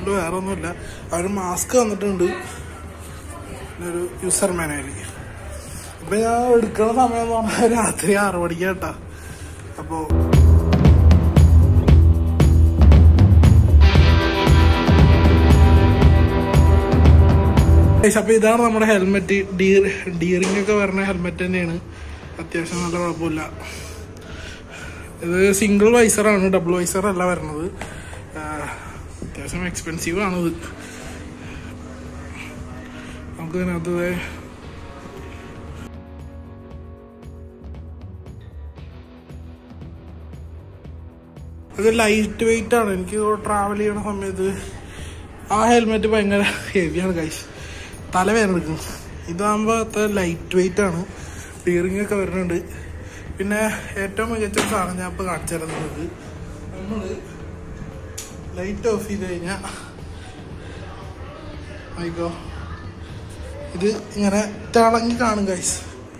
അതുകൊണ്ട് വേറെ ഒന്നുമില്ല അവർ മാസ്ക് വന്നിട്ടുണ്ട് പിന്നെ ഒരു യൂസർ മാനുവൽ ഇപ്പൊ ഞാൻ എടുക്കുന്ന സമയം എന്ന് പറഞ്ഞാൽ രാത്രി ആറു മണിക്ക് കേട്ടാ അപ്പോ Guys, അപ്പൊ ഇതാണ് നമ്മുടെ ഹെൽമെറ്റ് ഡീർ ഡീറിംഗ് ഒക്കെ വരുന്ന ഹെൽമെറ്റ് തന്നെയാണ് അത്യാവശ്യം നല്ല കുഴപ്പമില്ല ഇത് സിംഗിൾ വൈസറാണ് ഡബിൾ വൈസർ അല്ല വരുന്നത് ആഹ് അത്യാവശ്യം എക്സ്പെൻസീവ് ആണിത് നമുക്ക് ഇതിനകത്ത് ദേ ഇത് ലൈറ്റ് വെയിറ്റ് ആണ് എനിക്ക് ട്രാവൽ ചെയ്യണ സമയത്ത് ആ ഹെൽമെറ്റ് ഭയങ്കര ഹെവിയാണ് കൈസ് തല വേദനെടുക്കും ഇതാകുമ്പോൾ അത്ര ലൈറ്റ് വെയിറ്റ് ആണ് സ്റ്റിയറിംഗ് ഒക്കെ വരുന്നുണ്ട് പിന്നെ ഏറ്റവും മികച്ച ഒരു സാധനം ഞാൻ ഇപ്പോൾ കാണിച്ചു തരുന്നത് നമ്മൾ ലൈറ്റ് ഓഫ് ചെയ്ത് കഴിഞ്ഞാൽ ആയിക്കോ ഇത് ഇങ്ങനെ തിളങ്ങി കാണും കൈസ്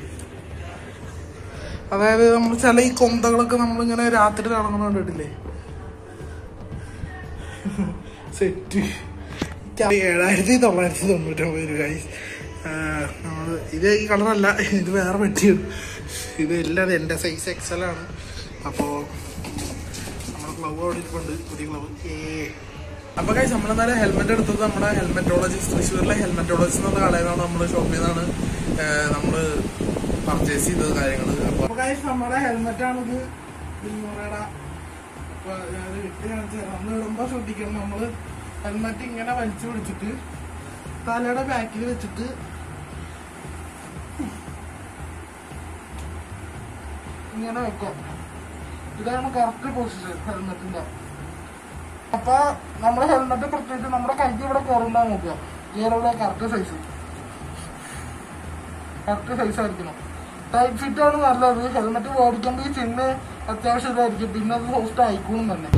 അതായത് നമ്മൾ ചില ഈ കൊന്തകളൊക്കെ നമ്മളിങ്ങനെ രാത്രി തിളങ്ങണ കണ്ടിട്ടില്ലേ സെറ്റ് ഏഴായിരത്തി തൊള്ളായിരത്തി തൊണ്ണൂറ്റൊമ്പത് രൂപ ഗൈസ് നമ്മൾ ഇത് ഈ കളറല്ല ഇത് വേറെ പറ്റിയത് ഇത് എല്ലാം എൻ്റെ സൈസ് എക്സൽ ആണ് അപ്പോൾ നമ്മുടെ ഗ്ലൗ അവിടെ ഇരിപ്പുണ്ട് പുതിയ ഗ്ലൗ ഏ അപ്പൊ കൈസ് നമ്മളെന്നാലും ഹെൽമെറ്റ് എടുത്തത് നമ്മുടെ ഹെൽമെറ്റോളജിസ്റ്റ് തൃശ്ശൂരിലെ ഹെൽമെറ്റോളജിസ്റ്റ് എന്നുള്ള കടയിലാണ് നമ്മുടെ ഷോപ്പിൽ നിന്നാണ് നമ്മൾ പർച്ചേസ് ചെയ്തത് കാര്യങ്ങൾ അപ്പൊ കൈസ് നമ്മുടെ ഹെൽമെറ്റ് ആണിത് പിന്നോറയുടെ അപ്പൊ ഞാൻ ഇട്ട് കാണിച്ചു തരാം നമ്മൾ ഇടുമ്പോ ശ്രദ്ധിക്കണം നമ്മള് ഹെൽമെറ്റ് ഇങ്ങനെ വലിച്ചു പിടിച്ചിട്ട് തലയുടെ ബാക്കിൽ വെച്ചിട്ട് ഇങ്ങനെ വെക്കാം ഇതാണ് കറക്റ്റ് പൊസിഷൻ ഹെൽമെറ്റിന്റെ അപ്പൊ നമ്മുടെ ഹെൽമെറ്റ് പ്രത്യേകിച്ച് നമ്മുടെ കൈക്ക് ഇവിടെ കയറുണ്ടാ നോക്കുക കയറുള്ള കറക്റ്റ് സൈസ് കറക്റ്റ് സൈസ് ആയിരിക്കണം ടൈറ്റ് ഫിറ്റ് ആണ് നല്ലത് ഹെൽമെറ്റ് മേടിക്കുമ്പോൾ ഈ ചിഹ്ന അത്യാവശ്യം ഇതായിരിക്കും പിന്നെ അത് ഹോസ്റ്റ് ആയിക്കോളും തന്നെ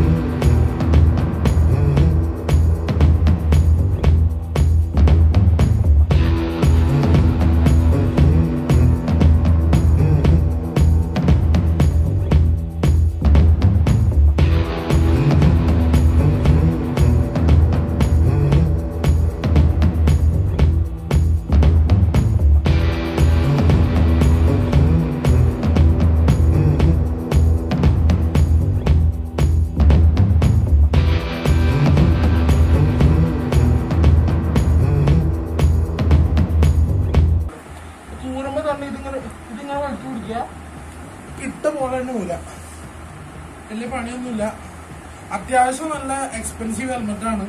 ചൂരുമ്പോ തന്നെ ഇതിങ്ങനെ ഇതിങ്ങനെ വലിച്ചു പിടിക്കുക ഇട്ട പോലെ തന്നെ മൂല വലിയ പണിയൊന്നുമില്ല അത്യാവശ്യം നല്ല എക്സ്പെൻസീവ് ഹെൽമെറ്റ് ആണ്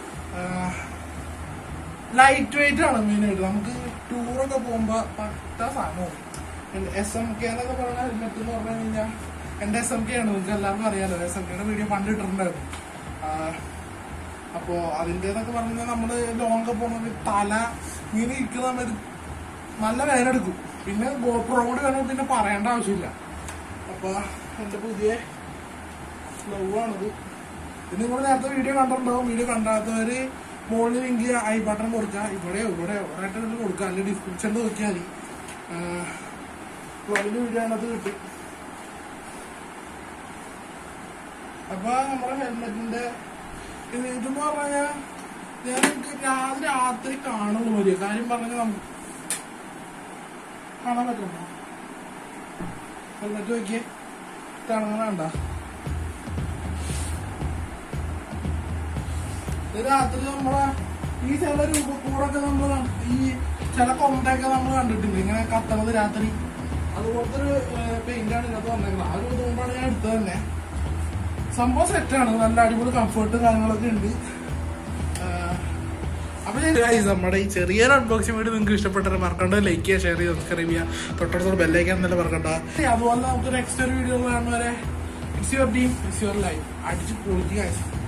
ലൈറ്റ് വെയിറ്റ് ആണ് മെയിൻ ആയിട്ട് നമുക്ക് ടൂറൊക്കെ പോകുമ്പോ പറ്റ സാധനവും എസ് എം കെ എന്നൊക്കെ പറയുന്ന ഹെൽമെറ്റ് എന്ന് പറഞ്ഞു കഴിഞ്ഞാൽ എന്റെ എസ് എം കെ ആണ് നിങ്ങൾക്ക് എല്ലാവർക്കും അറിയാലോ എസ് എം കെയുടെ വീഡിയോ പണ്ട് ഇട്ടിട്ടുണ്ടായിരുന്നു ആഹ് അപ്പോ അതിൻ്റെന്നൊക്കെ പറഞ്ഞാൽ നമ്മള് ലോങ്ങൊക്കെ പോകുമ്പോൾ തല ഇങ്ങനെ ഇരിക്കുന്ന സമയത്ത് നല്ല വേദനെടുക്കും പിന്നെ ഗോപ്രോ കൂടി വേണം പിന്നെ പറയേണ്ട ആവശ്യമില്ല അപ്പൊ എന്റെ പുതിയ സ്ലൗ ആണിത് ഇത് നിങ്ങൾ നേരത്തെ വീഡിയോ കണ്ടിട്ടുണ്ടാവും വീഡിയോ കണ്ടാത്തവര് മുകളിൽ ലിങ്ക് ഐ ബട്ടൺ കൊടുക്കുക ഇവിടെയോ ഇവിടെയോ ഒരായിട്ട് കൊടുക്കുക അല്ലെങ്കിൽ ഡിസ്ക്രിപ്ഷനിൽ നോക്കിയാൽ മതി അതിന്റെ വീഡിയോ അതിനകത്ത് കിട്ടും അപ്പൊ നമ്മുടെ ഹെൽമെറ്റിന്റെ ഇത് ഇതെന്ന് പറഞ്ഞാൽ ഞാൻ എനിക്ക് രാത്രി രാത്രി കാണുള്ളൂ മതി കാര്യം പറഞ്ഞാൽ നമുക്ക് കാണാൻ പറ്റുമോ ഹെൽമെറ്റ് നോക്കിയേ തിളങ്ങണണ്ട ഇത് രാത്രി നമ്മളെ ഈ ചില രൂപക്കൂടൊക്കെ നമ്മൾ ഈ ചില കൊണ്ടൊക്കെ നമ്മൾ കണ്ടിട്ടുണ്ട് ഇങ്ങനെ കത്തണത് രാത്രി അതുപോലത്തെ ഒരു പെയിന്റ് ആണ് ഇതിനകത്ത് വന്നേക്കുന്നത് ആ ഒരു ഇതുകൊണ്ടാണ് ഞാൻ എടുത്തത് തന്നെ സംഭവം സെറ്റാണ് നല്ല അടിപൊളി കംഫർട്ട് കാര്യങ്ങളൊക്കെ ഉണ്ട് ആഹ് അപ്പൊ ഞാൻ guys, നമ്മുടെ ഈ ചെറിയൊരു അൺബോക്സിംഗ് വീഡിയോ നിങ്ങൾക്ക് ഇഷ്ടപ്പെട്ടത് മറക്കണ്ട ലൈക്ക് ചെയ്യുക ഷെയർ ചെയ്യുക സബ്സ്ക്രൈബ് ചെയ്യുക തൊട്ടടുത്തോട് ബെല്ലൈക്കാൻ തന്നെ മറക്കണ്ട അതുപോലെ നമുക്ക് നെക്സ്റ്റ് ഒരു വീഡിയോ കാണുന്നവരെ it's your team it's your life അടിച്ച് പൊളിക്കുക guys.